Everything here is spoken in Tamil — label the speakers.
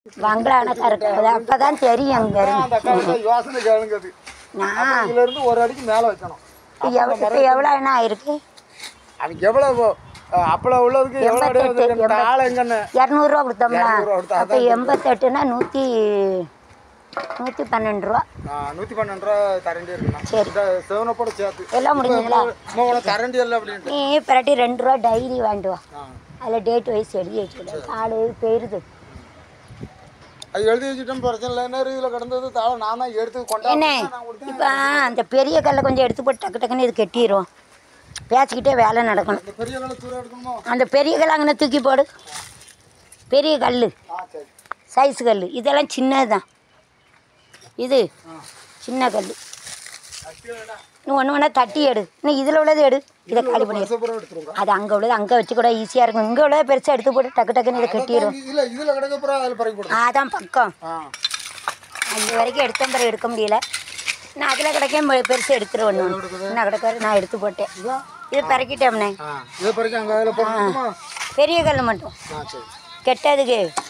Speaker 1: பங்களானக்கா இருக்குது அப்போ தான் தெரியும் அங்கே
Speaker 2: அந்த அக்கா யோசனை கேளுங்க அது
Speaker 1: நான்
Speaker 2: இதுல இருந்து ஒரு அடிக்கு மேல வைக்கணும்
Speaker 1: எவ் இப்போ எவ்வளோ என்ன ஆயிருக்கு
Speaker 2: அதுக்கு எவ்வளவு அஹ், அப்பளம் உள்ளதுக்கு எவ்வளவு அடி
Speaker 1: எண்பத்தெட்டு,
Speaker 2: வந்திருக்கு ஆள் எங்கன்னு
Speaker 1: இரநூறுவா கொடுத்தோம்ல
Speaker 2: இரநூறுவா கொடுத்தா,
Speaker 1: அப்போ எண்பத்தெட்டுனா நூற்றி நூற்றி பன்னெண்டு ரூபா
Speaker 2: ஆஹ், நூத்தி பன்னெண்டு ரூபா தரண்டி இருக்குண்ணா
Speaker 1: சரி.
Speaker 2: இந்த செவனப்போட சேர்த்து
Speaker 1: எல்லாம் முடிஞ்சுங்களா
Speaker 2: அம்மா உனக்கு தரண்டி இல்லை அப்படின்ட்டு
Speaker 1: நீ பிறட்டி ரெண்டு ரூபா டைரி வாங்கிட்டு வா
Speaker 2: ஆ.
Speaker 1: அதில் டேட் வைஸ் எழுதி வச்சுக்கிடு காடு போயிருது
Speaker 2: அது எழுதி வச்சுட்டோம் பிரச்சனை இல்லை என்ன இதில் கிடந்தது தாள நான் தான் எடுத்து
Speaker 1: என்ன
Speaker 2: கொண்டாந்து நான் கொடுத்தேன்
Speaker 1: இப்போ அந்த பெரிய கல்லை கொஞ்சம் எடுத்து போட்டு டக்கு டக்குன்னு இது கட்டிடும் பேசிக்கிட்டே வேலை நடக்கணும்
Speaker 2: இந்த பெரிய வேலை தூரம் எடுக்கணுமோ
Speaker 1: அந்த பெரிய கல் அங்கே தூக்கி போடு பெரிய கல்
Speaker 2: ஆ சரி
Speaker 1: சைஸ் கல் இதெல்லாம் சின்னது தான் இது சின்ன கல் நீ ஒன்று ஒன்றா தட்டி எடு நீ இதில் உள்ளது எடு இதை காலி பண்ணி
Speaker 2: வருஷப்புறம் எடுத்துருங்க
Speaker 1: அது அங்கே உள்ளது அங்கே வச்சு கூட ஈஸியாக இருக்கும் இங்கே உள்ளதை பெருசாக எடுத்து போட்டு டக்கு டக்குன்னு இதை கட்டிடும்
Speaker 2: இல்லை இதில் கிடக்கப்புறம் அதில் பறக்க போடுங்க
Speaker 1: அதான் பக்கம்
Speaker 2: ஆ
Speaker 1: அது வரைக்கும் எடுத்த பிறகு எடுக்க முடியல நான் அதில் கிடைக்கும் பெருசு எடுத்துருவேன் நான் என்ன கிடக்காரு நான் எடுத்து போட்டேன்
Speaker 2: இதான்
Speaker 1: இது பறக்கிட்டோம்னே
Speaker 2: ஆ இதை பறக்க அங்கே அதில் போட்டுமா
Speaker 1: பெரிய கல் மட்டும்
Speaker 2: ஆ சரி
Speaker 1: கெட்டதுக்கு